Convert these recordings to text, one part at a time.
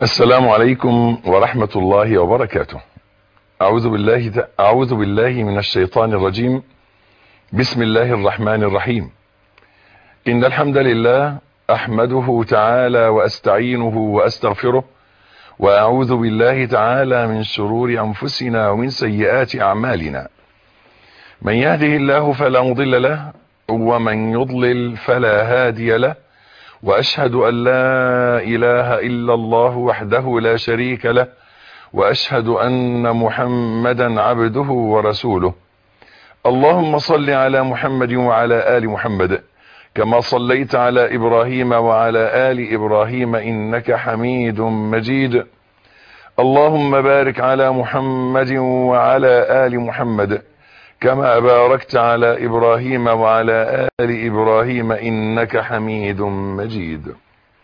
السلام عليكم ورحمة الله وبركاته أعوذ بالله أعوذ بالله من الشيطان الرجيم بسم الله الرحمن الرحيم إن الحمد لله أحمده تعالى وأستعينه وأستغفره وأعوذ بالله تعالى من شرور أنفسنا ومن سيئات أعمالنا من يهده الله فلا مضل له ومن يضلل فلا هادي له وأشهد أن لا إله إلا الله وحده لا شريك له وأشهد أن محمدا عبده ورسوله اللهم صل على محمد وعلى آل محمد كما صليت على إبراهيم وعلى آل إبراهيم إنك حميد مجيد اللهم بارك على محمد وعلى آل محمد كما باركت على إبراهيم وعلى آل إبراهيم إنك حميد مجيد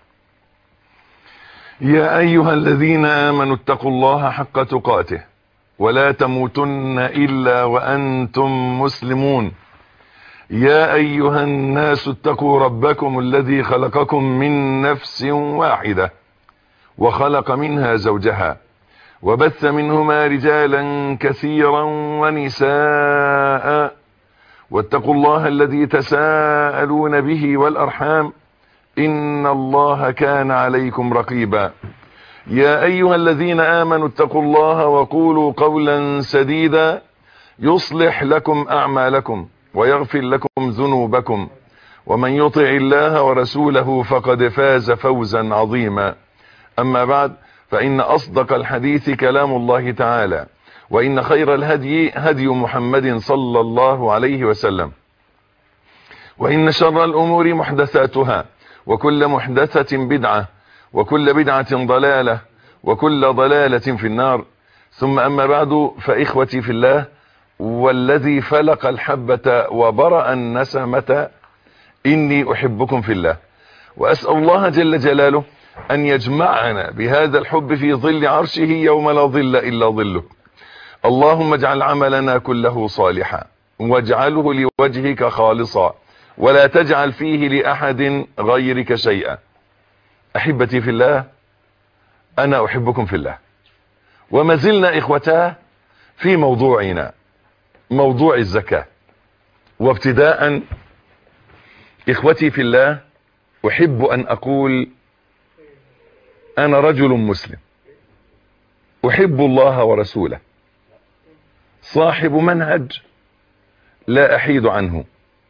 يا أيها الذين آمنوا اتقوا الله حق تقاته ولا تموتن إلا وأنتم مسلمون يا أيها الناس اتقوا ربكم الذي خلقكم من نفس واحدة وخلق منها زوجها وبث منهما رجالا كثيرا ونساء واتقوا الله الذي تساءلون به والأرحام إن الله كان عليكم رقيبا يا أيها الذين آمنوا اتقوا الله وقولوا قولا سديدا يصلح لكم أعمالكم ويغفر لكم ذنوبكم ومن يطع الله ورسوله فقد فاز فوزا عظيما أما بعد فإن أصدق الحديث كلام الله تعالى وإن خير الهدي هدي محمد صلى الله عليه وسلم وإن شر الأمور محدثاتها وكل محدثة بدعة وكل بدعة ضلالة وكل ضلالة في النار ثم أما بعد فإخوتي في الله والذي فلق الحبة وبرأ النسمة إني أحبكم في الله وأسأل الله جل جلاله أن يجمعنا بهذا الحب في ظل عرشه يوم لا ظل إلا ظله اللهم اجعل عملنا كله صالحا واجعله لوجهك خالصا ولا تجعل فيه لأحد غيرك شيئا أحبتي في الله أنا أحبكم في الله وما زلنا إخوتاه في موضوعنا موضوع الزكاة وابتداء إخوتي في الله أحب أن أقول أنا رجل مسلم أحب الله ورسوله صاحب منهج لا أحيد عنه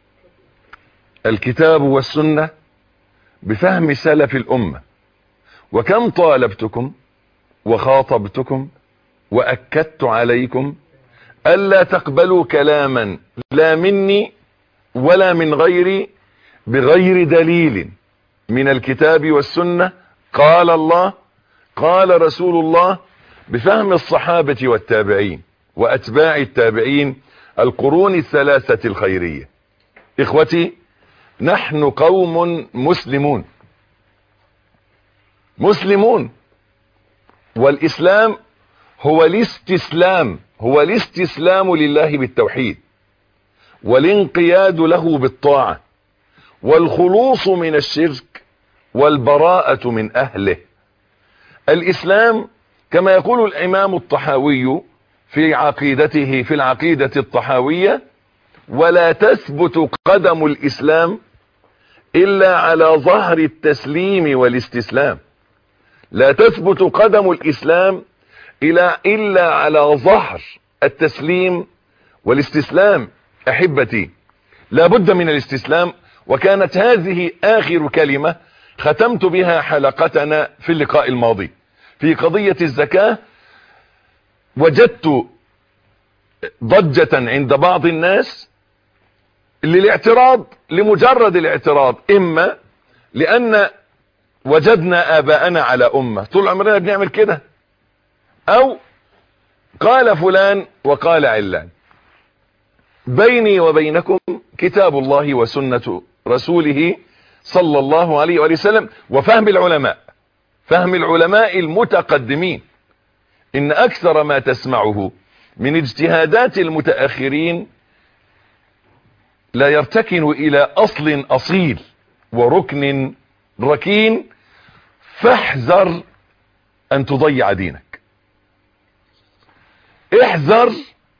الكتاب والسنة بفهم سلف الأمة وكم طالبتكم وخاطبتكم وأكدت عليكم ألا تقبلوا كلاما لا مني ولا من غيري بغير دليل من الكتاب والسنة قال الله قال رسول الله بفهم الصحابة والتابعين وأتباع التابعين القرون الثلاثة الخيرية إخوتي نحن قوم مسلمون مسلمون والإسلام هو الاستسلام هو الاستسلام لله بالتوحيد والانقياد له بالطاعة والخلوص من الشرك والبراءة من أهله الإسلام كما يقول الإمام الطحاوي في عقيدته في العقيدة الطحاوية ولا تثبت قدم الإسلام إلا على ظهر التسليم والاستسلام لا تثبت قدم الإسلام إلا, إلا على ظهر التسليم والاستسلام أحبتي لا بد من الاستسلام وكانت هذه آخر كلمة ختمت بها حلقتنا في اللقاء الماضي في قضية الزكاة وجدت ضجة عند بعض الناس للاعتراض لمجرد الاعتراض إما لأن وجدنا آباءنا على أمة طول عمرنا بنعمل كده أو قال فلان وقال علان بيني وبينكم كتاب الله وسنة رسوله صلى الله عليه وآله وسلم وفهم العلماء فهم العلماء المتقدمين إن أكثر ما تسمعه من اجتهادات المتأخرين لا يرتكن إلى أصل أصيل وركن ركين فاحذر ان تضيع دينك احذر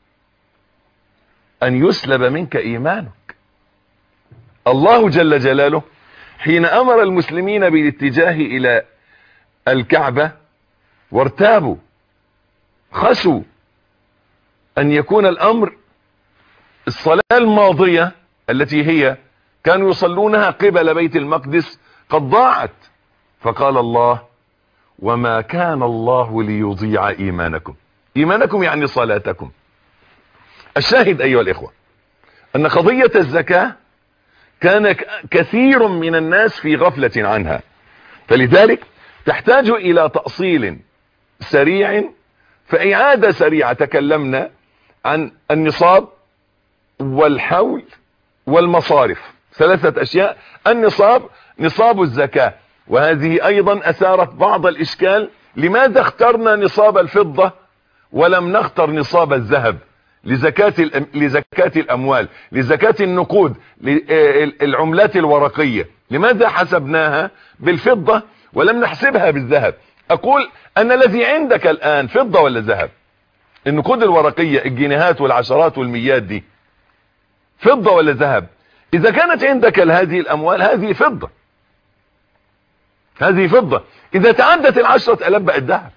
ان يسلب منك ايمانك الله جل جلاله حين امر المسلمين بالاتجاه الى الكعبة وارتابوا خشوا ان يكون الامر الصلاة الماضية التي هي كانوا يصلونها قبل بيت المقدس قد ضاعت فقال الله وما كان الله ليضيع ايمانكم ايمانكم يعني صلاتكم الشاهد ايها الاخوة ان قضية الزكاة كان كثير من الناس في غفلة عنها فلذلك تحتاج الى تأصيل سريع فاعادة سريعة تكلمنا عن النصاب والحول والمصارف ثلاثة اشياء النصاب نصاب الزكاة وهذه ايضا اثارت بعض الاشكال لماذا اخترنا نصاب الفضة ولم نختر نصاب الذهب لزكاة, لزكاة الاموال لزكاة النقود للعملات الورقية لماذا حسبناها بالفضة ولم نحسبها بالذهب اقول ان الذي عندك الان فضة ولا ذهب النقود الورقية الجنيهات والعشرات والميات دي فضة ولا ذهب اذا كانت عندك هذه الاموال هذه فضة هذه فضة اذا تعدت العشرة الاف بقت ذهب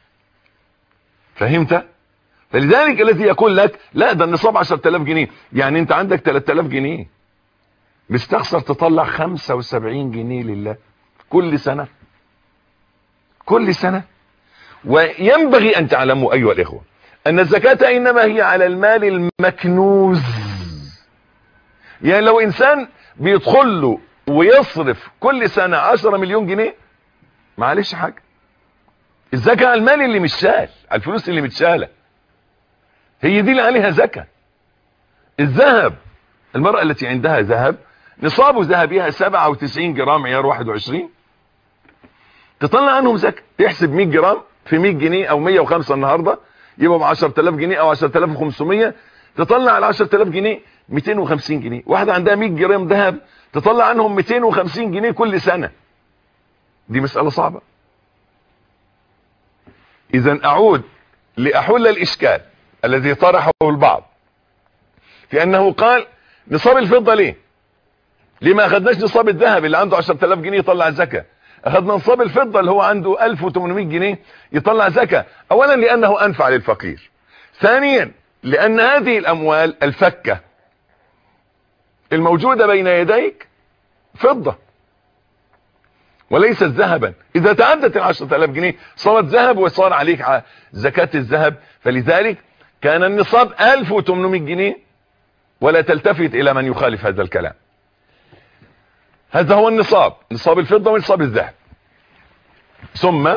فهمت فلذلك الذي يقول لك لا ده النصاب 10000 جنيه يعني انت عندك 3000 جنيه مستخسر تطلع 75 جنيه لله كل سنة كل سنة وينبغي ان تعلموا ايها الاخوة ان الزكاة انما هي على المال المكنوز يعني لو انسان بيدخل له ويصرف كل سنة 10 مليون جنيه معلش حاجة الزكاة على المال اللي مش شال على الفلوس اللي متشالة هي دي اللي عليها زكاة الذهب المرأة التي عندها ذهب نصاب ذهبها 97 جرام عيار 21 تطلع عنهم زكاة تحسب 100 جرام في 100 جنيه او 105 النهاردة يبقى ب 10000 جنيه او 10500 تطلع على 10000 جنيه 250 جنيه واحدة عندها 100 جرام ذهب تطلع عنهم 250 جنيه كل سنة دي مسألة صعبة اذا اعود لاحل الاشكال الذي طرحه البعض في انه قال نصاب الفضة ليه ليه ما اخدناش نصاب الذهب اللي عنده 10000 جنيه يطلع زكاة اخدنا نصاب الفضة اللي هو عنده 1800 جنيه يطلع زكاة اولا لانه انفع للفقير ثانيا لان هذه الاموال الفكة الموجودة بين يديك فضة وليست ذهبا اذا تعدت العشرة الاف جنيه صارت ذهب وصار عليك زكاة الذهب فلذلك كان النصاب 1800 جنيه ولا تلتفت الى من يخالف هذا الكلام هذا هو النصاب نصاب الفضة ونصاب الذهب ثم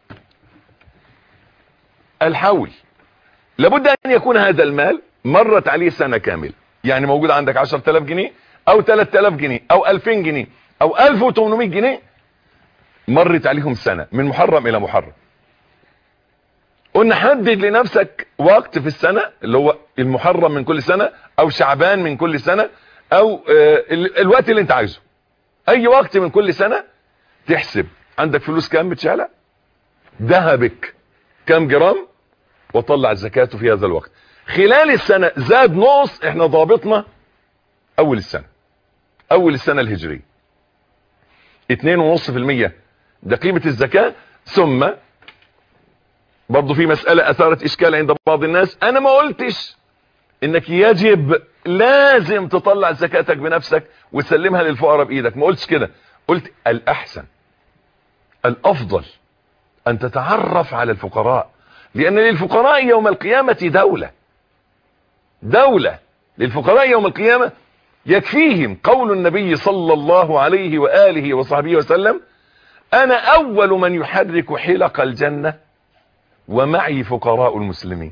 الحول لابد ان يكون هذا المال مرت عليه سنة كاملة يعني موجود عندك 10000 جنيه او 3000 جنيه او 2000 جنيه او 1800 جنيه مرت عليهم سنة من محرم الى محرم قلنا حدد لنفسك وقت في السنة اللي هو المحرم من كل سنة او شعبان من كل سنة او الوقت اللي انت عايزه اي وقت من كل سنة تحسب عندك فلوس كام متشالة ذهبك كام جرام وطلع الزكاة في هذا الوقت خلال السنة زاد نقص احنا ضابطنا اول السنة اول السنة الهجرية 2.5% ده قيمة الزكاة ثم برضو في مسألة اثارت اشكال عند بعض الناس انا ما قلتش انك يجب لازم تطلع زكاتك بنفسك وتسلمها للفقراء بايدك ما قلتش كده قلت الاحسن الافضل ان تتعرف على الفقراء لان للفقراء يوم القيامة دولة دولة للفقراء يوم القيامة يكفيهم قول النبي صلى الله عليه وآله وصحبه وسلم انا اول من يحرك حلق الجنة ومعي فقراء المسلمين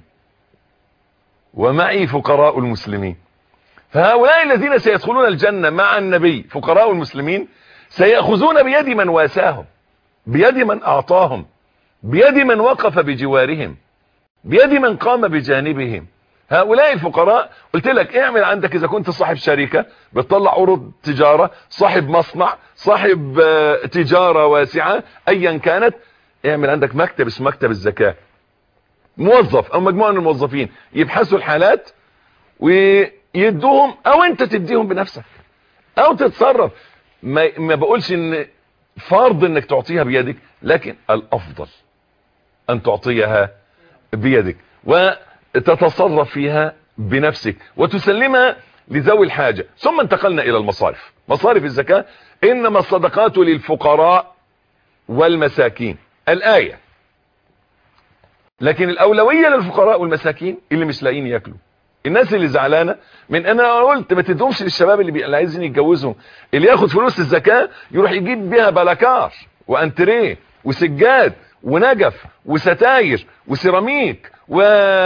ومعي فقراء المسلمين فهؤلاء الذين سيدخلون الجنة مع النبي فقراء المسلمين سيأخذون بيد من واساهم بيد من اعطاهم بيد من وقف بجوارهم بيد من قام بجانبهم هؤلاء الفقراء قلت لك اعمل عندك اذا كنت صاحب شركة بتطلع عروض تجارة صاحب مصنع صاحب تجارة واسعة ايا كانت اعمل عندك مكتب اسمه مكتب الزكاة موظف او مجموعة من الموظفين يبحثوا الحالات ويدوهم او انت تديهم بنفسك او تتصرف ما, ما بقولش ان فرض انك تعطيها بيدك لكن الافضل ان تعطيها بيدك وتتصرف فيها بنفسك وتسلمها لذوي الحاجة ثم انتقلنا الى المصارف مصارف الزكاة انما الصدقات للفقراء والمساكين الآية لكن الأولوية للفقراء والمساكين اللي مش لاقيين ياكلوا الناس اللي زعلانه من انا قلت ما تدهمش للشباب اللي, بي... اللي عايزين يتجوزوا اللي ياخد فلوس الزكاه يروح يجيب بيها بلاكار وانتريه وسجاد ونجف وستاير وسيراميك و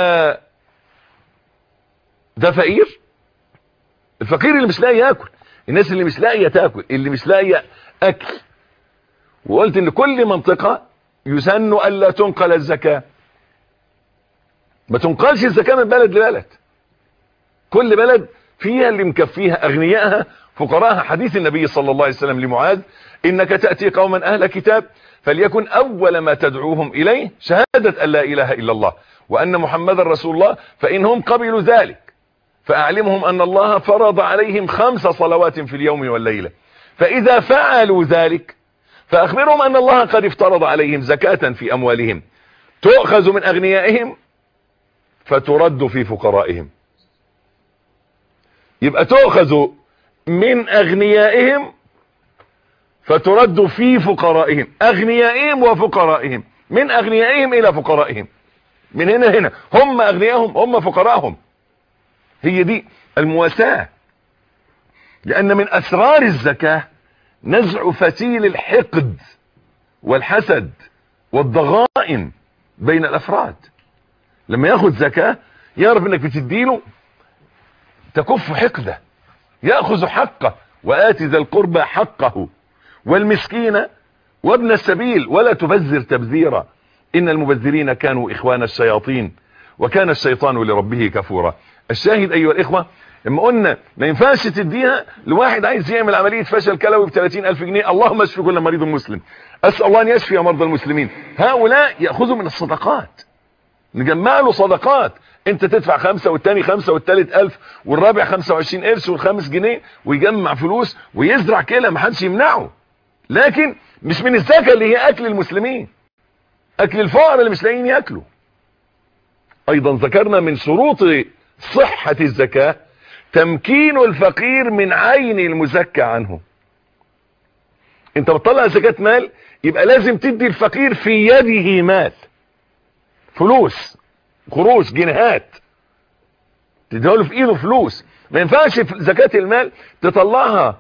ده فقير الفقير اللي مش لاقي ياكل الناس اللي مش لاقيه تاكل اللي مش لاقيه اكل وقلت ان كل منطقه يسن الا تنقل الزكاه ما تنقلش الزكاه من بلد لبلد كل بلد فيها اللي مكفيها اغنيائها فقراءها حديث النبي صلى الله عليه وسلم لمعاذ انك تأتي قوما اهل كتاب فليكن اول ما تدعوهم اليه شهادة ان لا اله الا الله وان محمد رسول الله فانهم قبلوا ذلك فاعلمهم ان الله فرض عليهم خمس صلوات في اليوم والليلة فاذا فعلوا ذلك فاخبرهم ان الله قد افترض عليهم زكاة في اموالهم تؤخذ من اغنيائهم فترد في فقرائهم يبقى تؤخذ من اغنيائهم فترد في فقرائهم اغنيائهم وفقرائهم من اغنيائهم الى فقرائهم من هنا هنا هم اغنيائهم هم فقراءهم هي دي المواساة لان من اسرار الزكاة نزع فتيل الحقد والحسد والضغائن بين الافراد لما ياخد زكاة يعرف انك بتديله تكف حقده يأخذ حقه وآتي ذا القربى حقه والمسكين وابن السبيل ولا تبذر تبذيرا إن المبذرين كانوا إخوان الشياطين وكان الشيطان لربه كفورا الشاهد أيها الإخوة لما قلنا ما ينفعش تديها لواحد عايز يعمل عملية فشل كلوي ب 30 ألف جنيه اللهم اشفي كل مريض مسلم أسأل الله أن يشفي مرضى المسلمين هؤلاء يأخذوا من الصدقات نجمع له صدقات انت تدفع خمسة والتاني خمسة والتالت الف والرابع خمسة وعشرين قرش والخامس جنيه ويجمع فلوس ويزرع كده محدش يمنعه لكن مش من الزكاة اللي هي اكل المسلمين اكل الفقراء اللي مش لاقيين ياكلوا ايضا ذكرنا من شروط صحة الزكاة تمكين الفقير من عين المزكى عنه انت بتطلع زكاة مال يبقى لازم تدي الفقير في يده مال فلوس قروش جنيهات تديله في ايده فلوس ما ينفعش في زكاة المال تطلعها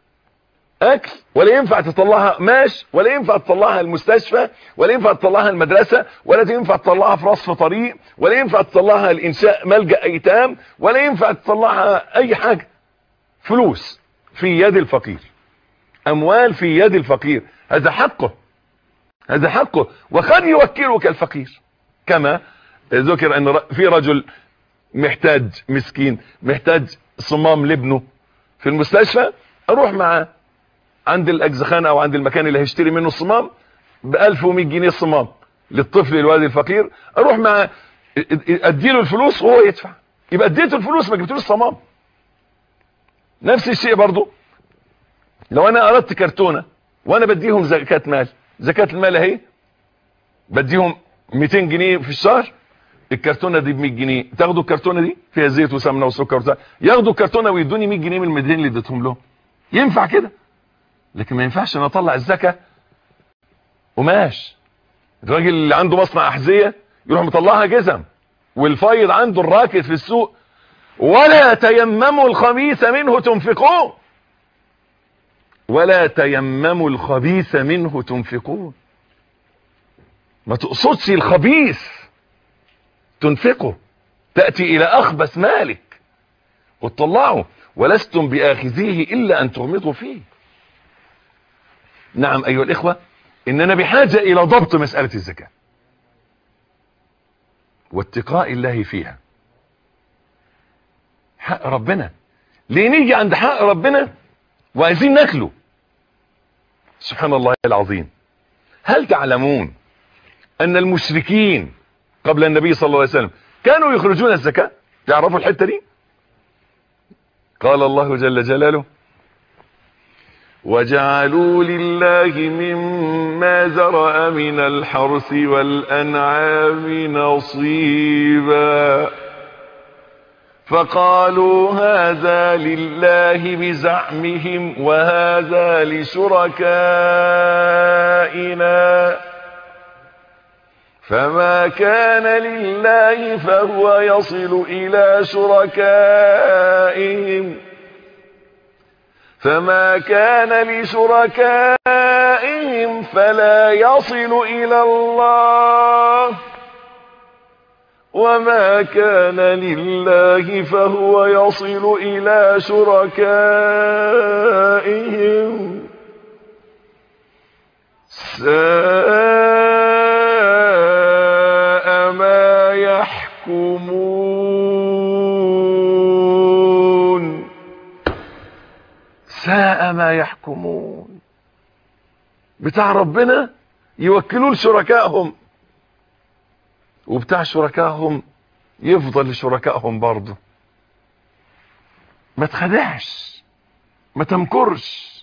اكل ولا ينفع تطلعها ماش ولا ينفع تطلعها المستشفى ولا ينفع تطلعها المدرسة ولا ينفع تطلعها في رصف طريق ولا ينفع تطلعها لانشاء ملجأ ايتام ولا ينفع تطلعها اي حاجة فلوس في يد الفقير اموال في يد الفقير هذا حقه هذا حقه وقد يوكلك الفقير كما ذكر ان في رجل محتاج مسكين محتاج صمام لابنه في المستشفى اروح معاه عند الاجزخانه او عند المكان اللي هيشتري منه الصمام ب 1100 جنيه الصمام للطفل الوالد الفقير اروح معاه اديله الفلوس وهو يدفع يبقى اديته الفلوس ما جبتلوش الصمام نفس الشيء برضو لو انا اردت كرتونه وانا بديهم زكاه مال زكاه المال اهي بديهم 200 جنيه في الشهر الكرتونه دي ب 100 جنيه تاخدوا الكرتونه دي فيها زيت وسمنه وسكر وبتاع ياخدوا الكرتونه ويدوني 100 جنيه من ال 200 اللي اديتهم لهم ينفع كده لكن ما ينفعش ان اطلع الزكاه قماش الراجل اللي عنده مصنع احذيه يروح مطلعها جزم والفايض عنده الراكد في السوق ولا تيمموا الخبيث منه تنفقون ولا تيمموا الخبيث منه تنفقون ما تقصدش الخبيث تنفقه تأتي الى اخبث مالك وتطلعه ولستم باخذيه الا ان تغمضوا فيه نعم ايها الاخوة اننا بحاجة الى ضبط مسألة الزكاة واتقاء الله فيها حق ربنا ليه نيجي عند حق ربنا وعايزين ناكله سبحان الله العظيم هل تعلمون ان المشركين قبل النبي صلى الله عليه وسلم كانوا يخرجون الزكاة تعرفوا الحتة دي قال الله جل جلاله وجعلوا لله مما ذرأ من الحرث والأنعام نصيبا فقالوا هذا لله بزعمهم وهذا لشركائنا فما كان لله فهو يصل إلى شركائهم فما كان لشركائهم فلا يصل إلى الله وما كان لله فهو يصل إلى شركائهم ساء ما يحكمون ساء ما يحكمون بتاع ربنا يوكلون شركائهم وبتاع شركائهم يفضل لشركائهم برضه ما تخدعش ما تمكرش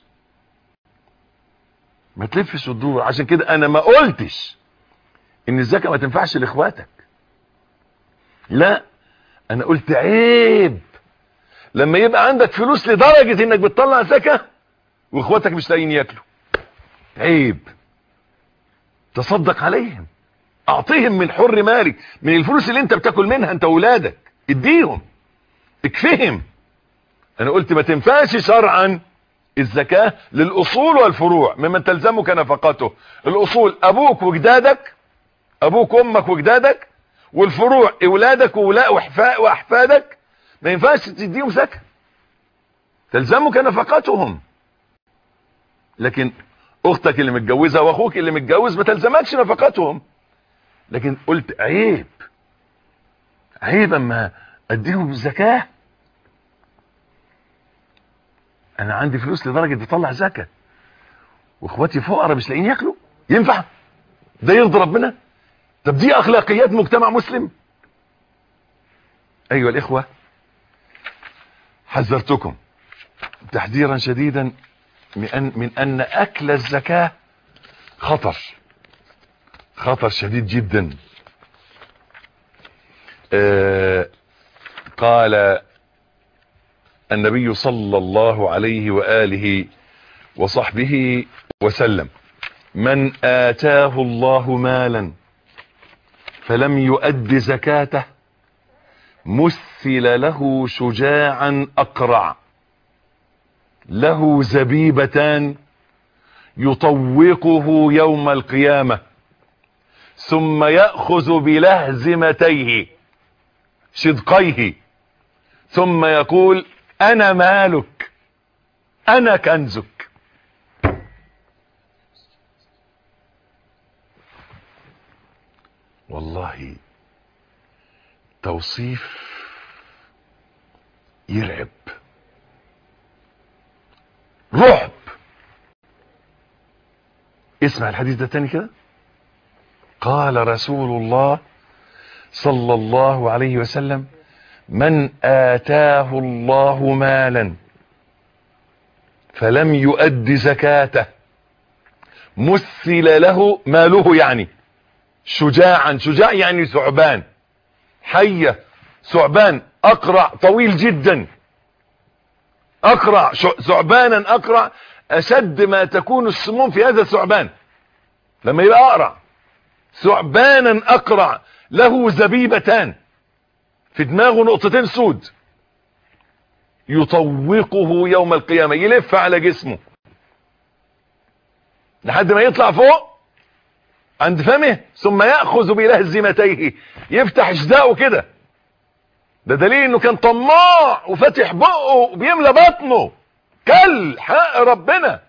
ما تلفش وتدور عشان كده انا ما قلتش ان الزكاة ما تنفعش لاخواتك لا انا قلت عيب لما يبقى عندك فلوس لدرجة انك بتطلع زكاة واخواتك مش لاقيين ياكلوا عيب تصدق عليهم اعطيهم من حر مالك من الفلوس اللي انت بتاكل منها انت واولادك اديهم اكفهم انا قلت ما تنفعش شرعا الزكاة للاصول والفروع ممن تلزمك نفقته الاصول ابوك وجدادك ابوك وامك وجدادك والفروع اولادك وولاء واحفاء واحفادك ما ينفعش تديهم زكاة تلزمك نفقتهم لكن اختك اللي متجوزة واخوك اللي متجوز ما تلزمكش نفقتهم لكن قلت عيب عيب اما اديهم الزكاة انا عندي فلوس لدرجة تطلع زكاة واخواتي فقراء مش لاقيين ياكلوا ينفع ده يرضي ربنا طب دي اخلاقيات مجتمع مسلم ايها الاخوة حذرتكم تحذيرا شديدا من ان, من أن اكل الزكاة خطر خطر شديد جدا آه قال النبي صلى الله عليه وآله وصحبه وسلم من آتاه الله مالا فلم يؤد زكاته مثل له شجاعا أقرع له زبيبتان يطوقه يوم القيامة ثم يأخذ بلهزمتيه شدقيه ثم يقول انا مالك انا كنزك والله توصيف يرعب رعب اسمع الحديث ده تاني كده قال رسول الله صلى الله عليه وسلم من آتاه الله مالا فلم يؤد زكاته مثل له ماله يعني شجاعا شجاع يعني ثعبان حية ثعبان أقرع طويل جدا أقرع ثعبانا أقرع أشد ما تكون السموم في هذا الثعبان لما يبقى أقرع ثعبانا أقرع له زبيبتان في دماغه نقطتين سود يطوقه يوم القيامة يلف على جسمه لحد ما يطلع فوق عند فمه ثم يأخذ بلهزمتيه يفتح جداءه كده ده دليل انه كان طماع وفتح بقه وبيملى بطنه كل حق ربنا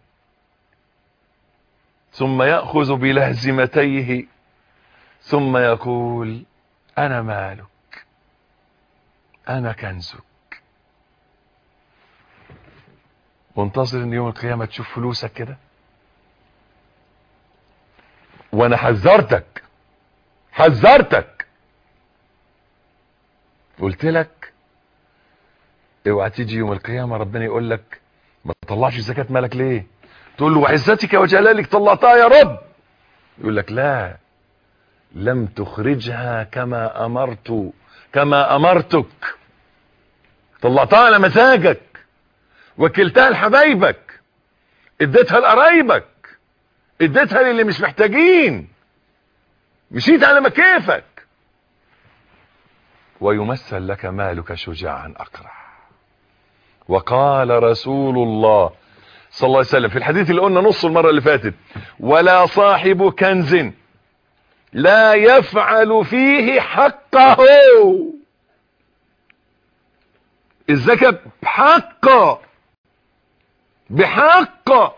ثم يأخذ بلهزمتيه ثم يقول انا مالك انا كنزك وانتظر ان يوم القيامة تشوف فلوسك كده وانا حذرتك حذرتك قلت لك اوعى تيجي يوم القيامة ربنا يقول لك ما تطلعش زكاة مالك ليه تقول له وعزتك وجلالك طلعتها يا رب يقول لك لا لم تخرجها كما امرت كما امرتك طلعتها على مزاجك وكلتها لحبايبك اديتها لقرايبك اديتها للي مش محتاجين مشيت على مكيفك ويمثل لك مالك شجاعا اقرع وقال رسول الله صلى الله عليه وسلم في الحديث اللي قلنا نص المرة اللي فاتت ولا صاحب كنز لا يفعل فيه حقه الزكاة بحق بحق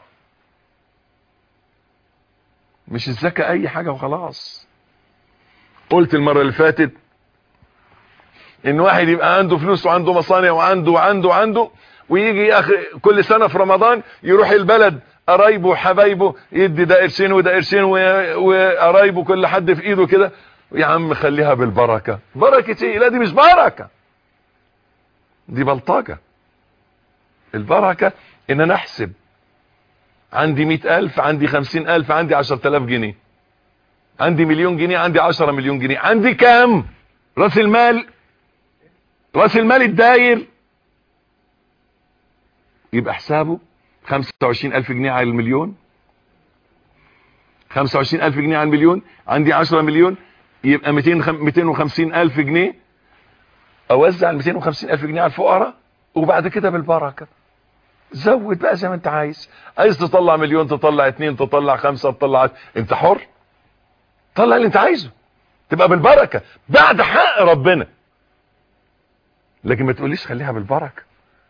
مش الزكاة اي حاجة وخلاص قلت المرة اللي فاتت ان واحد يبقى عنده فلوس وعنده مصانع وعنده وعنده وعنده ويجي يا اخي كل سنة في رمضان يروح البلد قرايبه وحبايبه يدي ده قرشين وده قرشين وقرايبه كل حد في ايده كده يا عم خليها بالبركة بركة ايه لا دي مش بركة دي بلطجة البركة ان انا احسب عندي مئة الف عندي خمسين الف عندي عشر تلاف جنيه عندي مليون جنيه عندي عشرة مليون جنيه عندي كام راس المال راس المال الداير يبقى حسابه خمسة وعشرين الف جنيه على المليون خمسة وعشرين الف جنيه على المليون عندي عشرة مليون يبقى ميتين وخمسين الف جنيه اوزع الميتين وخمسين الف جنيه على الفقراء وبعد كده بالبركة زود بقى زي ما انت عايز عايز تطلع مليون تطلع اتنين تطلع خمسة تطلع انت حر طلع اللي انت عايزه تبقى بالبركة بعد حق ربنا لكن ما تقوليش خليها بالبركة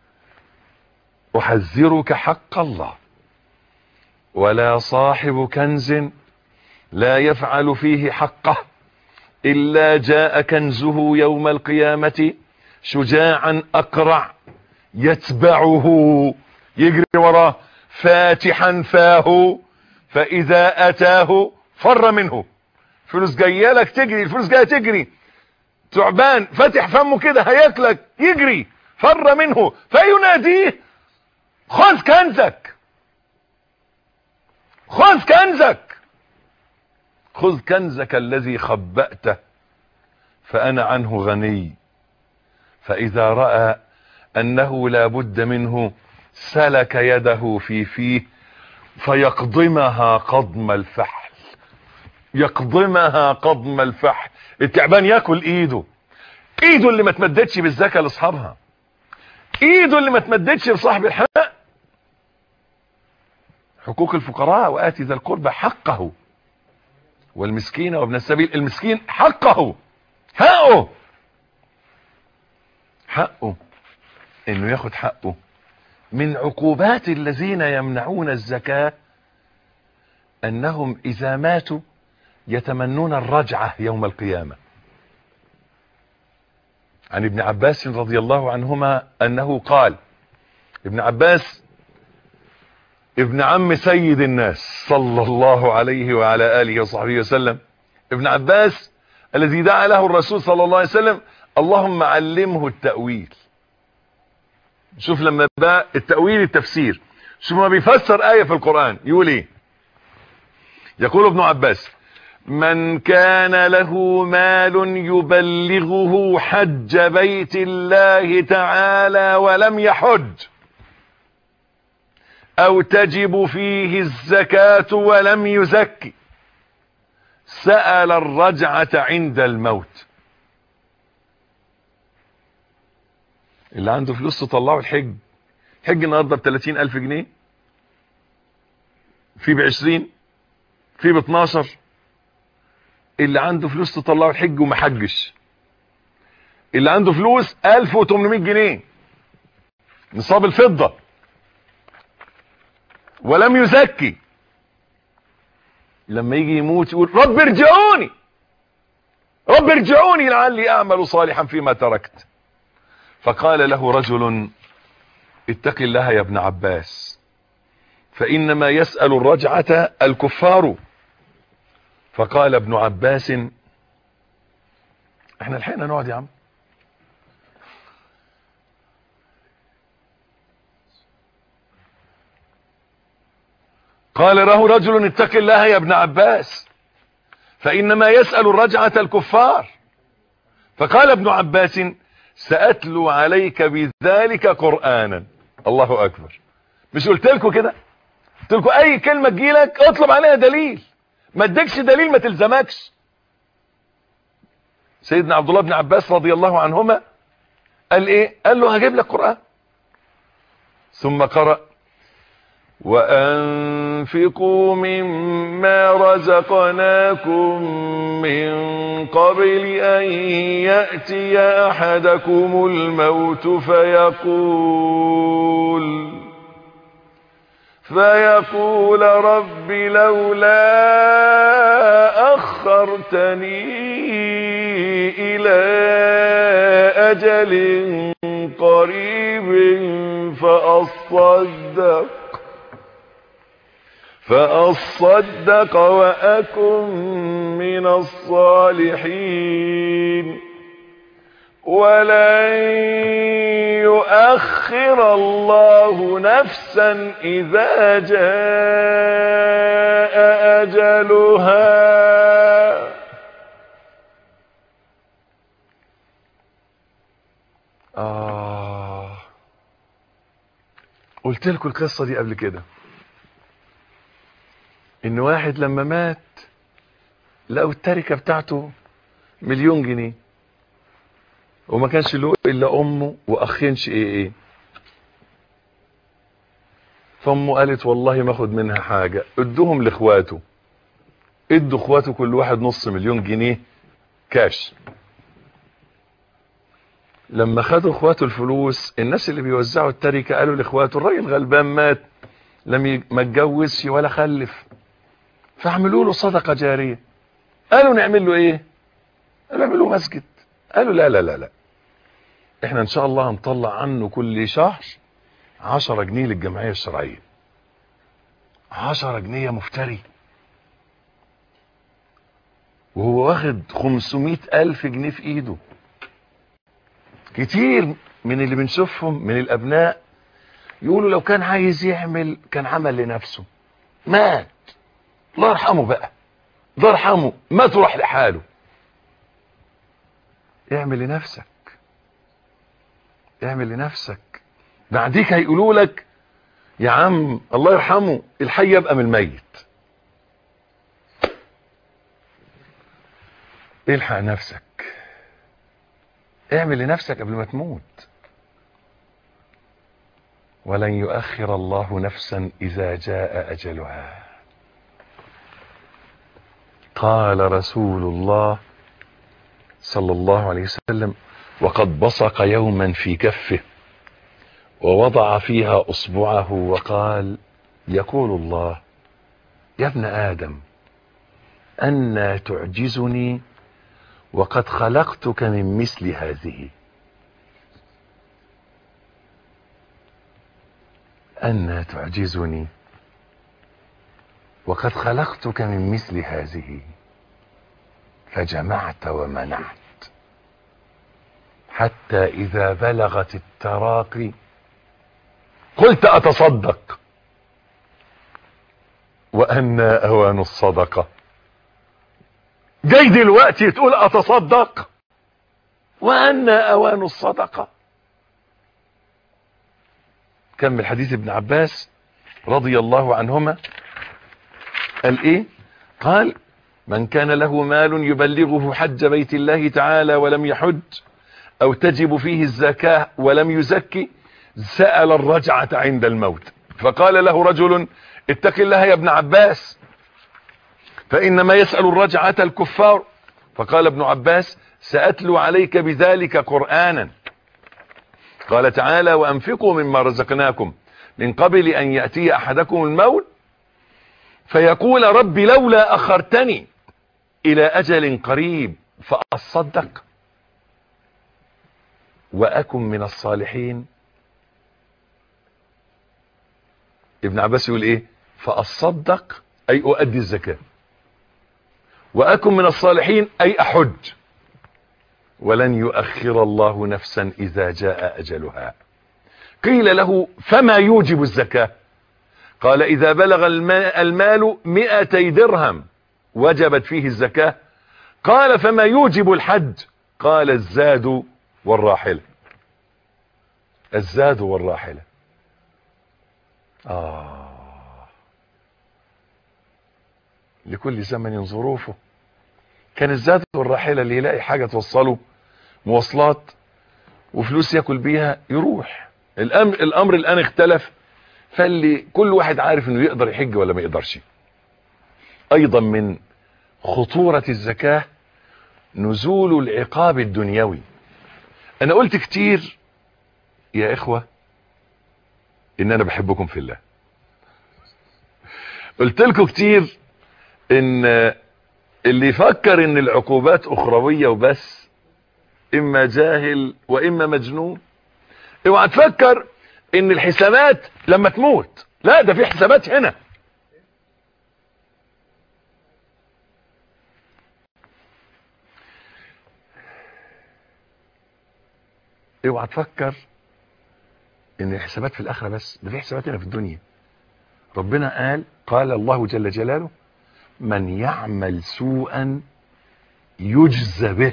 احذرك حق الله ولا صاحب كنز لا يفعل فيه حقه الا جاء كنزه يوم القيامة شجاعا اقرع يتبعه يجري وراه فاتحا فاه فاذا اتاه فر منه فلوس جايه لك تجري الفلوس جايه تجري تعبان فاتح فمه كده هياكلك يجري فر منه فيناديه خذ كنزك خذ كنزك خذ كنزك الذي خبأته فأنا عنه غني فإذا رأى أنه لا بد منه سلك يده في فيه فيقضمها قضم الفحل يقضمها قضم الفحل التعبان ياكل ايده ايده اللي ما تمددش بالزكاة لاصحابها ايده اللي ما تمددش لصاحب الحق حقوق الفقراء وآتي ذا القربى حقه والمسكين وابن السبيل المسكين حقه حقه حقه انه ياخد حقه من عقوبات الذين يمنعون الزكاة انهم اذا ماتوا يتمنون الرجعة يوم القيامة عن ابن عباس رضي الله عنهما انه قال ابن عباس ابن عم سيد الناس صلى الله عليه وعلى آله وصحبه وسلم ابن عباس الذي دعا له الرسول صلى الله عليه وسلم اللهم علمه التأويل شوف لما بقى التأويل التفسير شوف ما بيفسر آية في القرآن يقول ايه يقول ابن عباس من كان له مال يبلغه حج بيت الله تعالى ولم يحج او تجب فيه الزكاة ولم يزكي سأل الرجعة عند الموت اللي عنده فلوس تطلعه الحج حج النهارده ب 30 الف جنيه في ب 20 في ب 12 اللي عنده فلوس تطلعه الحج وما حجش اللي عنده فلوس 1800 جنيه نصاب الفضة ولم يزكي لما يجي يموت يقول رب ارجعوني رب ارجعوني لعلي اعمل صالحا فيما تركت فقال له رجل اتق الله يا ابن عباس فانما يسأل الرجعة الكفار فقال ابن عباس احنا لحقنا نقعد يا عم قال له رجل اتق الله يا ابن عباس فإنما يسأل الرجعة الكفار فقال ابن عباس سأتلو عليك بذلك قرآنا الله أكبر مش قلت لكم كده قلت لكم أي كلمة تجيلك اطلب عليها دليل ما ادكش دليل ما تلزمكش سيدنا عبد الله بن عباس رضي الله عنهما قال ايه قال له هجيب لك قرآن ثم قرأ وأنفقوا مما رزقناكم من قبل أن يأتي أحدكم الموت فيقول فيقول رب لولا أخرتني إلى أجل قريب فأصدق فأصدق وأكن من الصالحين ولن يؤخر الله نفسا إذا جاء أجلها آه قلت لكم القصة دي قبل كده ان واحد لما مات لقوا التركة بتاعته مليون جنيه وما كانش له الا امه واخين شقيقين فامه قالت والله ما اخد منها حاجة ادوهم لاخواته ادوا اخواته كل واحد نص مليون جنيه كاش لما خدوا اخواته الفلوس الناس اللي بيوزعوا التركة قالوا لاخواته الراجل غلبان مات لم ما اتجوزش ولا خلف فاعملوا له صدقة جارية قالوا نعمل له ايه قالوا نعمل له مسجد قالوا لا لا لا لا احنا ان شاء الله هنطلع عنه كل شهر عشرة جنيه للجمعية الشرعية عشرة جنيه مفتري وهو واخد خمسمائة الف جنيه في ايده كتير من اللي بنشوفهم من الابناء يقولوا لو كان عايز يعمل كان عمل لنفسه مات الله يرحمه بقى الله يرحمه ما تروح لحاله اعمل لنفسك اعمل لنفسك بعديك هيقولوا لك يا عم الله يرحمه الحي يبقى من الميت الحق نفسك اعمل لنفسك قبل ما تموت ولن يؤخر الله نفسا اذا جاء اجلها قال رسول الله صلى الله عليه وسلم وقد بصق يوما في كفه ووضع فيها اصبعه وقال يقول الله يا ابن ادم أنا تعجزني وقد خلقتك من مثل هذه أنا تعجزني وقد خلقتك من مثل هذه فجمعت ومنعت حتى إذا بلغت التراقي قلت أتصدق وأنا أوان الصدقة جاي دلوقتي تقول أتصدق وأنا أوان الصدقة كمل حديث ابن عباس رضي الله عنهما قال ايه قال من كان له مال يبلغه حج بيت الله تعالى ولم يحج او تجب فيه الزكاة ولم يزكي سأل الرجعة عند الموت فقال له رجل اتق الله يا ابن عباس فإنما يسأل الرجعة الكفار فقال ابن عباس سأتلو عليك بذلك قرآنا قال تعالى وأنفقوا مما رزقناكم من قبل أن يأتي أحدكم الموت فيقول رب لولا أخرتني إلى أجل قريب فأصدق وأكن من الصالحين ابن عباس يقول ايه فأصدق أي أؤدي الزكاة وأكن من الصالحين أي أحج ولن يؤخر الله نفسا اذا جاء اجلها قيل له فما يوجب الزكاة قال اذا بلغ المال مئتي درهم وجبت فيه الزكاة قال فما يوجب الحج قال الزاد والراحلة الزاد والراحلة آه لكل زمن ظروفه كان الزاد والراحلة اللي يلاقي حاجة توصله مواصلات وفلوس ياكل بيها يروح الامر, الامر الان اختلف فاللي كل واحد عارف انه يقدر يحج ولا ما يقدرش ايضا من خطورة الزكاة نزول العقاب الدنيوي انا قلت كتير يا اخوة ان انا بحبكم في الله قلت لكم كتير ان اللي يفكر ان العقوبات اخروية وبس اما جاهل واما مجنون اوعى تفكر ان الحسابات لما تموت لا ده في حسابات هنا اوعى تفكر ان الحسابات في الاخره بس ده في حسابات هنا في الدنيا ربنا قال قال الله جل جلاله من يعمل سوءا يجزى به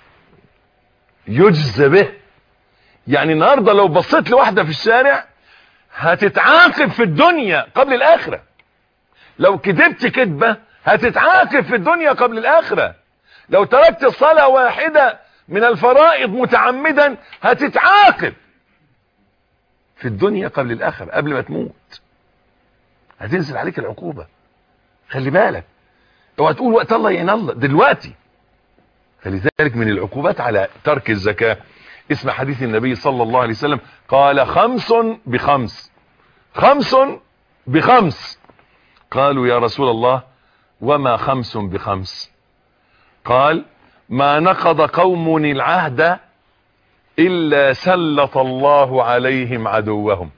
يجزى به يعني النهارده لو بصيت لواحده في الشارع هتتعاقب في الدنيا قبل الاخره لو كذبت كذبه هتتعاقب في الدنيا قبل الاخره لو تركت صلاه واحده من الفرائض متعمدا هتتعاقب في الدنيا قبل الاخره قبل ما تموت هتنزل عليك العقوبه خلي بالك اوعى تقول وقت الله يعين الله دلوقتي فلذلك من العقوبات على ترك الزكاه اسم حديث النبي صلى الله عليه وسلم قال خمس بخمس خمس بخمس قالوا يا رسول الله وما خمس بخمس قال ما نقض قوم العهد الا سلط الله عليهم عدوهم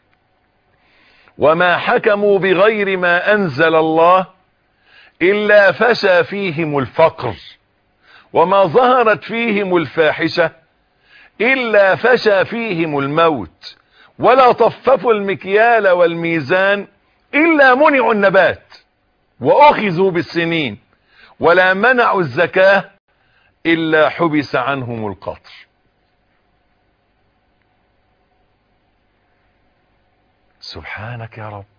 وما حكموا بغير ما انزل الله الا فشى فيهم الفقر وما ظهرت فيهم الفاحشه الا فشى فيهم الموت ولا طففوا المكيال والميزان الا منعوا النبات واخذوا بالسنين ولا منعوا الزكاه الا حبس عنهم القطر سبحانك يا رب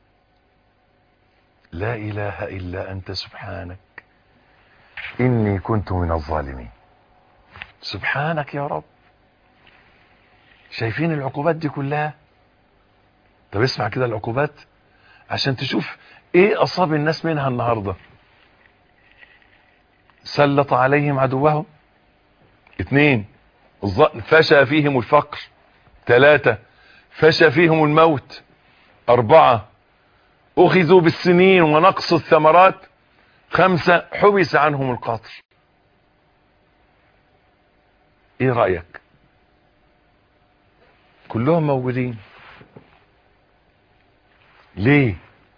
لا اله الا انت سبحانك اني كنت من الظالمين سبحانك يا رب شايفين العقوبات دي كلها طب اسمع كده العقوبات عشان تشوف ايه اصاب الناس منها النهاردة سلط عليهم عدوهم اتنين فشى فيهم الفقر تلاتة فشى فيهم الموت اربعة اخذوا بالسنين ونقص الثمرات خمسة حبس عنهم القطر ايه رأيك كلهم موجودين ليه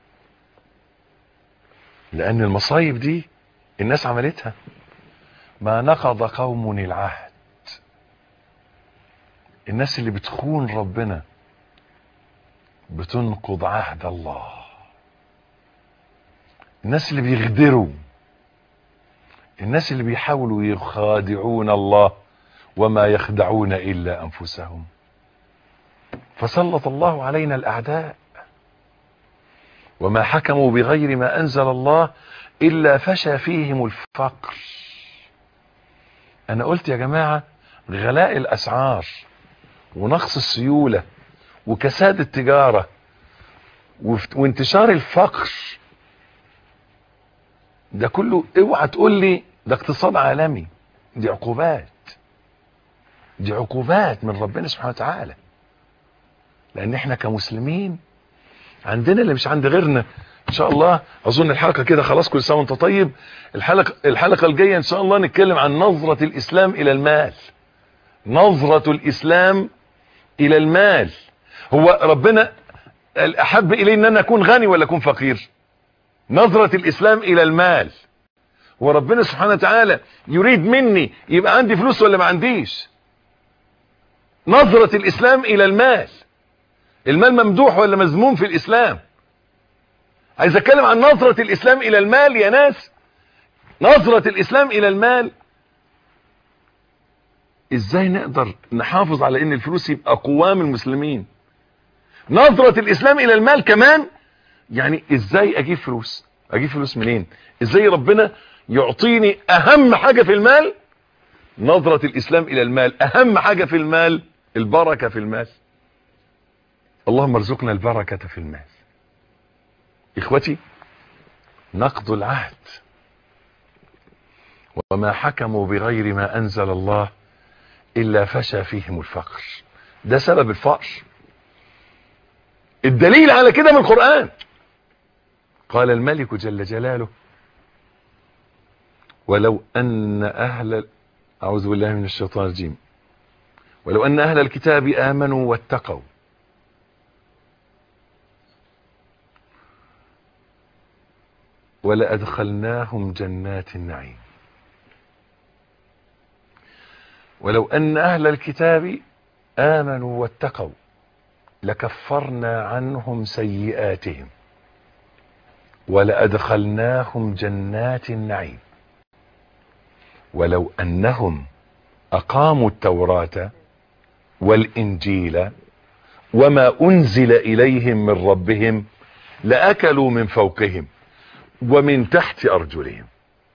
لان المصايب دي الناس عملتها ما نقض قوم العهد الناس اللي بتخون ربنا بتنقض عهد الله الناس اللي بيغدروا الناس اللي بيحاولوا يخادعون الله وما يخدعون الا انفسهم فسلط الله علينا الاعداء وما حكموا بغير ما انزل الله الا فشى فيهم الفقر انا قلت يا جماعة غلاء الاسعار ونقص السيولة وكساد التجارة وانتشار الفقر ده كله اوعى تقول لي ده اقتصاد عالمي دي عقوبات دي عقوبات من ربنا سبحانه وتعالى لان احنا كمسلمين عندنا اللي مش عند غيرنا ان شاء الله اظن الحلقه كده خلاص كل سنه وانت طيب الحلقه الحلقه الجايه ان شاء الله نتكلم عن نظره الاسلام الى المال نظره الاسلام الى المال هو ربنا احب الي ان انا اكون غني ولا اكون فقير نظره الاسلام الى المال وربنا سبحانه وتعالى يريد مني يبقى عندي فلوس ولا ما عنديش نظرة الاسلام الى المال المال ممدوح ولا مذموم في الاسلام عايز اتكلم عن نظرة الاسلام الى المال يا ناس نظرة الاسلام الى المال ازاي نقدر نحافظ على ان الفلوس يبقى قوام المسلمين نظرة الاسلام الى المال كمان يعني ازاي اجيب فلوس اجيب فلوس منين ازاي ربنا يعطيني اهم حاجة في المال نظرة الاسلام الى المال اهم حاجة في المال البركة في المال اللهم ارزقنا البركة في المال اخوتي نقض العهد وما حكموا بغير ما انزل الله الا فشى فيهم الفقر ده سبب الفقر الدليل على كده من القرآن قال الملك جل جلاله ولو ان اهل اعوذ بالله من الشيطان الرجيم ولو ان اهل الكتاب امنوا واتقوا ولأدخلناهم جنات النعيم ولو أن أهل الكتاب آمنوا واتقوا لكفرنا عنهم سيئاتهم ولأدخلناهم جنات النعيم ولو أنهم أقاموا التوراة والإنجيل وما أنزل إليهم من ربهم لأكلوا من فوقهم ومن تحت أرجلهم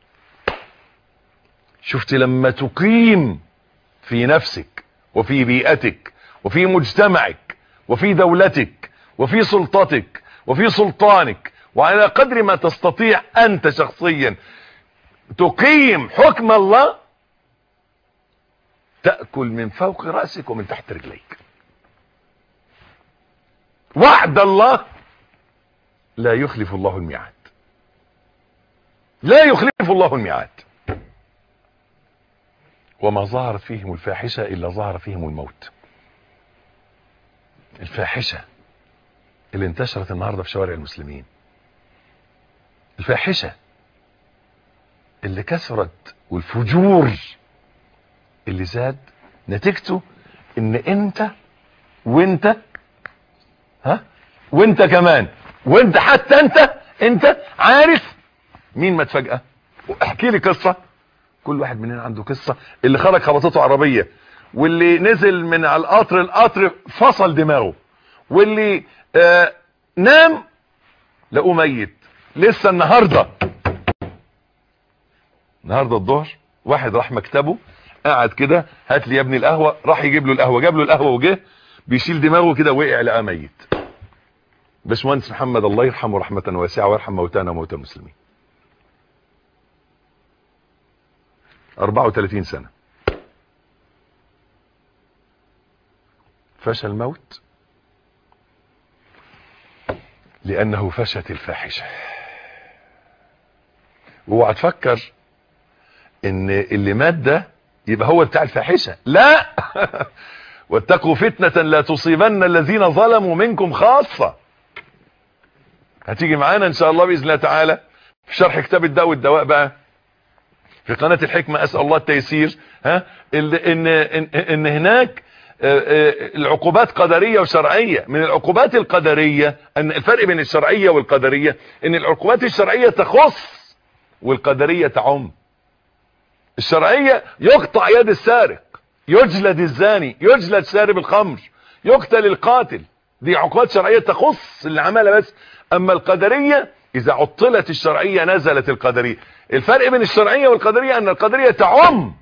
شفت لما تقيم في نفسك وفي بيئتك وفي مجتمعك وفي دولتك وفي سلطتك وفي سلطانك وعلى قدر ما تستطيع أنت شخصيا تقيم حكم الله تأكل من فوق رأسك ومن تحت رجليك وعد الله لا يخلف الله الميعاد لا يخلف الله الميعاد وما ظهرت فيهم الفاحشة إلا ظهر فيهم الموت الفاحشة اللي انتشرت النهاردة في شوارع المسلمين الفاحشة اللي كثرت والفجور اللي زاد نتيجته ان انت وانت ها وانت كمان وانت حتى انت انت عارف مين مات فجأة احكي لي قصة كل واحد مننا عنده قصة اللي خرج خبطته عربية واللي نزل من على القطر القطر فصل دماغه واللي آه نام لقوه ميت لسه النهاردة النهاردة الظهر واحد راح مكتبه قعد كده هات لي يا ابني القهوة راح يجيب له القهوة جاب له القهوة وجه بيشيل دماغه كده وقع لقاه ميت باشمهندس محمد الله يرحمه رحمة واسعة ويرحم موتانا وموتى المسلمين 34 سنة فشى الموت لأنه فشت الفاحشة واوعى تفكر ان اللي مات ده يبقى هو بتاع الفاحشة لا واتقوا فتنة لا تصيبن الذين ظلموا منكم خاصة هتيجي معانا ان شاء الله بإذن الله تعالى في شرح كتاب الداء والدواء بقى في قناة الحكمة اسأل الله التيسير ها ان, إن, إن, إن هناك العقوبات قدرية وشرعية من العقوبات القدرية ان الفرق بين الشرعية والقدرية ان العقوبات الشرعية تخص والقدرية تعم الشرعية يقطع يد السارق يجلد الزاني يجلد شارب الخمر يقتل القاتل دي عقوبات شرعية تخص اللي عملها بس اما القدرية اذا عطلت الشرعية نزلت القدرية الفرق بين الشرعية والقدرية ان القدرية تعم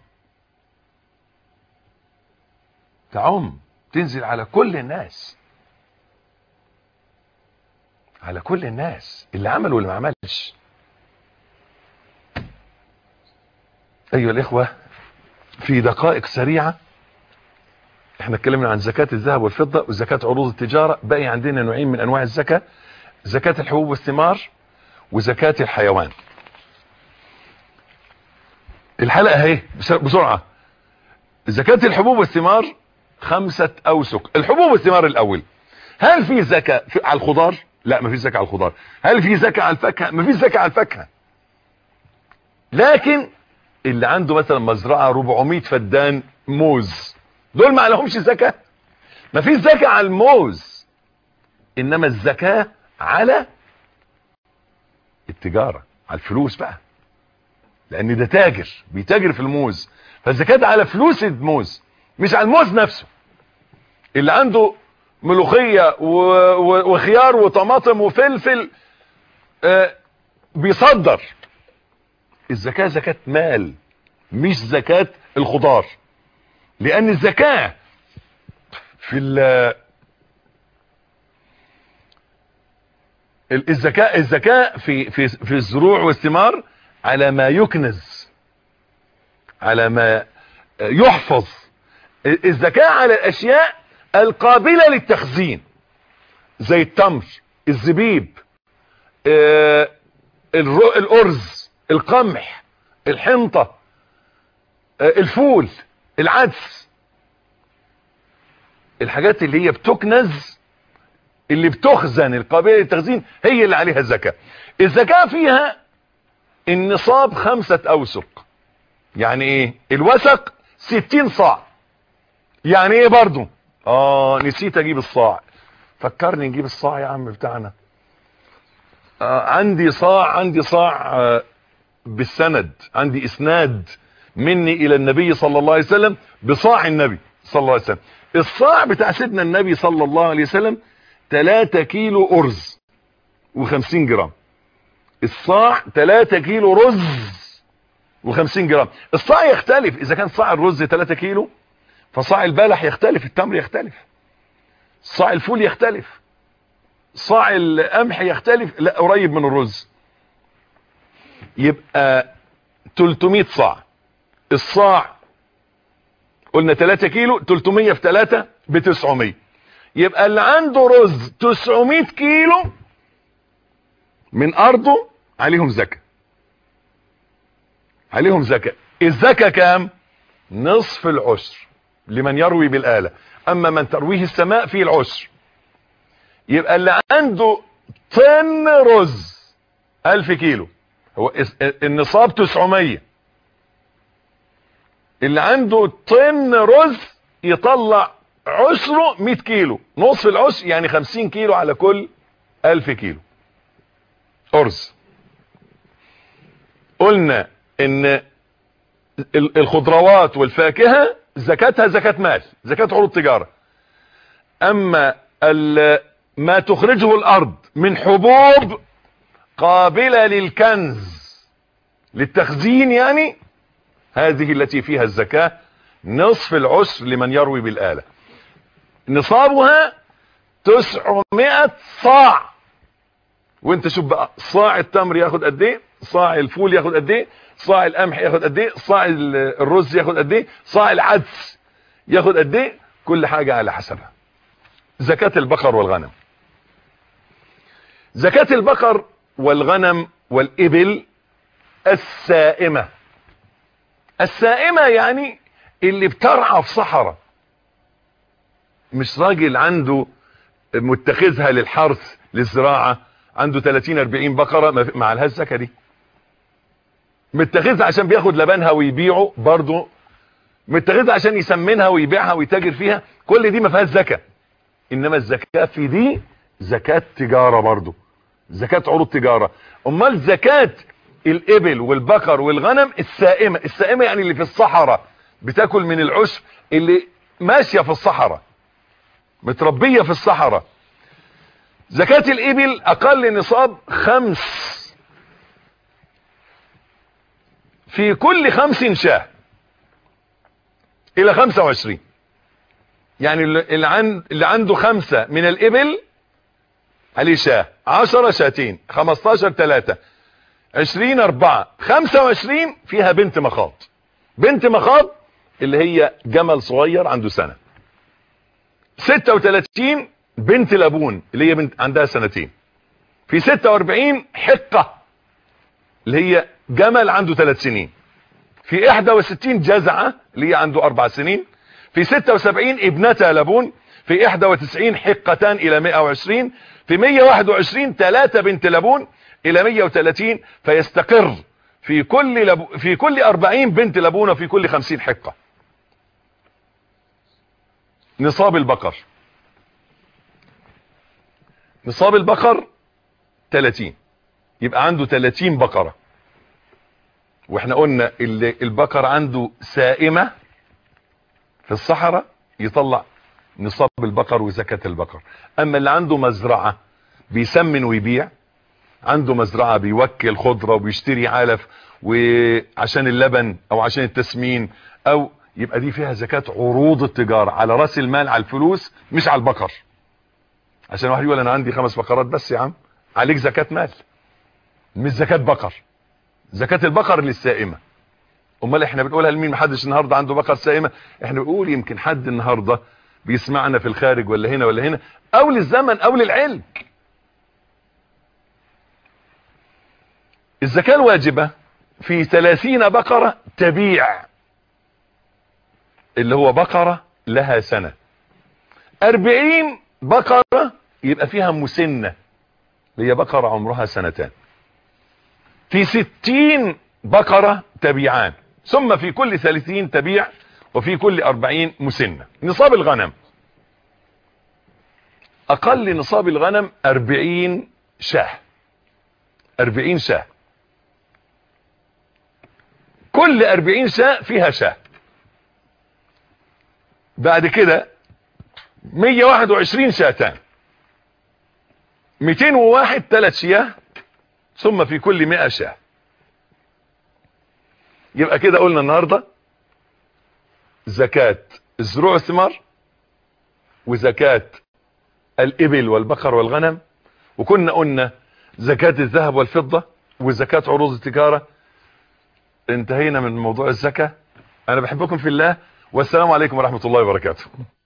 تعم تنزل على كل الناس على كل الناس اللي عمل واللي ما عملش ايها الاخوة في دقائق سريعة احنا اتكلمنا عن زكاة الذهب والفضة وزكاة عروض التجارة باقي عندنا نوعين من انواع الزكاة زكاة الحبوب والثمار وزكاة الحيوان الحلقة اهي بسرعة زكاة الحبوب والثمار خمسة اوسق الحبوب والثمار الاول هل في زكاة في على الخضار لا ما في زكاة على الخضار هل في زكاة على الفاكهة ما في زكاة على الفاكهة لكن اللي عنده مثلا مزرعة 400 فدان موز دول ما لهمش زكاة ما فيش زكاة على الموز انما الزكاة على التجارة على الفلوس بقى لان ده تاجر بيتاجر في الموز فالزكاة على فلوس الموز مش على الموز نفسه اللي عنده ملوخية و... و... وخيار وطماطم وفلفل آه بيصدر الزكاة زكاة مال مش زكاة الخضار لان الزكاة في ال الزكاة الزكاة في في في الزروع والثمار على ما يكنز على ما يحفظ الزكاة على الاشياء القابلة للتخزين زي التمر الزبيب آه الارز القمح الحنطة آه الفول العدس الحاجات اللي هي بتكنز اللي بتخزن القابلة للتخزين هي اللي عليها الزكاة الزكاة فيها النصاب خمسة اوسق يعني ايه الوسق ستين صاع يعني ايه برضو اه نسيت اجيب الصاع فكرني نجيب الصاع يا عم بتاعنا آه عندي صاع عندي صاع آه بالسند عندي اسناد مني الى النبي صلى الله عليه وسلم بصاع النبي صلى الله عليه وسلم الصاع بتاع سيدنا النبي صلى الله عليه وسلم 3 كيلو ارز و50 جرام الصاع 3 كيلو رز و50 جرام الصاع يختلف اذا كان صاع الرز 3 كيلو فصاع البلح يختلف التمر يختلف صاع الفول يختلف صاع القمح يختلف لا قريب من الرز يبقى 300 صاع الصاع قلنا 3 كيلو 300 في 3 ب 900 يبقى اللي عنده رز 900 كيلو من ارضه عليهم زكاة عليهم زكاة الزكاة كام نصف العشر لمن يروي بالآلة اما من ترويه السماء فيه العشر يبقى اللي عنده طن رز الف كيلو هو النصاب 900 اللي عنده طن رز يطلع عشره 100 كيلو نصف العشر يعني 50 كيلو على كل 1000 كيلو ارز قلنا ان الخضروات والفاكهة زكاتها زكاة مال زكاة عروض تجارة اما ما تخرجه الارض من حبوب قابلة للكنز للتخزين يعني هذه التي فيها الزكاة نصف العسر لمن يروي بالآلة نصابها تسعمائة صاع وانت شوف بقى صاع التمر ياخد قد ايه صاع الفول ياخد قد ايه صاع القمح ياخد قد ايه صاع الرز ياخد قد ايه صاع العدس ياخد قد ايه كل حاجة على حسبها زكاة البقر والغنم زكاة البقر والغنم والإبل السائمة السائمة يعني اللي بترعى في صحراء مش راجل عنده متخذها للحرث للزراعة عنده 30 40 بقرة مع لهاش الزكاة دي متخذها عشان بياخد لبنها ويبيعه برضه متخذها عشان يسمنها ويبيعها ويتاجر فيها كل دي ما فيهاش زكاة انما الزكاة في دي زكاة تجارة برضه زكاة عروض تجارة امال زكاة الابل والبقر والغنم السائمة السائمة يعني اللي في الصحراء بتاكل من العشب اللي ماشية في الصحراء متربية في الصحراء زكاة الابل اقل نصاب خمس في كل خمس شاه الى خمسة وعشرين يعني اللي, عند اللي عنده خمسة من الابل عليه شاه عشرة شاتين خمستاشر تلاتة عشرين اربعة خمسة وعشرين فيها بنت مخاض بنت مخاض اللي هي جمل صغير عنده سنة ستة وتلاتين بنت لابون اللي هي بنت عندها سنتين في ستة واربعين حقة اللي هي جمل عنده ثلاث سنين في 61 جزعة اللي هي عنده اربع سنين في 76 ابنتا لبون في 91 حقتان الى 120 في 121 ثلاثة بنت لبون الى 130 فيستقر في كل لب... في كل 40 بنت لبونة في كل 50 حقة نصاب البقر نصاب البقر 30 يبقى عنده 30 بقرة واحنا قلنا اللي البقر عنده سائمة في الصحراء يطلع نصاب البقر وزكاة البقر اما اللي عنده مزرعة بيسمن ويبيع عنده مزرعة بيوكل خضرة وبيشتري علف وعشان اللبن او عشان التسمين او يبقى دي فيها زكاة عروض التجارة على راس المال على الفلوس مش على البقر عشان واحد يقول انا عندي خمس بقرات بس يا عم عليك زكاة مال مش زكاة بقر زكاة البقر للسائمة امال احنا بنقولها لمين محدش النهاردة عنده بقر سائمة احنا بنقول يمكن حد النهاردة بيسمعنا في الخارج ولا هنا ولا هنا او للزمن او للعلم الزكاة الواجبة في 30 بقرة تبيع اللي هو بقرة لها سنة 40 بقرة يبقى فيها مسنة هي بقرة عمرها سنتان في 60 بقرة تبيعان ثم في كل 30 تبيع وفي كل 40 مسنة نصاب الغنم اقل نصاب الغنم 40 شاه 40 شاه كل 40 شاه فيها شاه بعد كده 121 شاتان 201 ثلاث شياه ثم في كل 100 شاه يبقى كده قلنا النهارده زكاة الزروع والثمار وزكاة الإبل والبقر والغنم وكنا قلنا زكاة الذهب والفضة وزكاة عروض التجارة انتهينا من موضوع الزكاة انا بحبكم في الله والسلام عليكم ورحمة الله وبركاته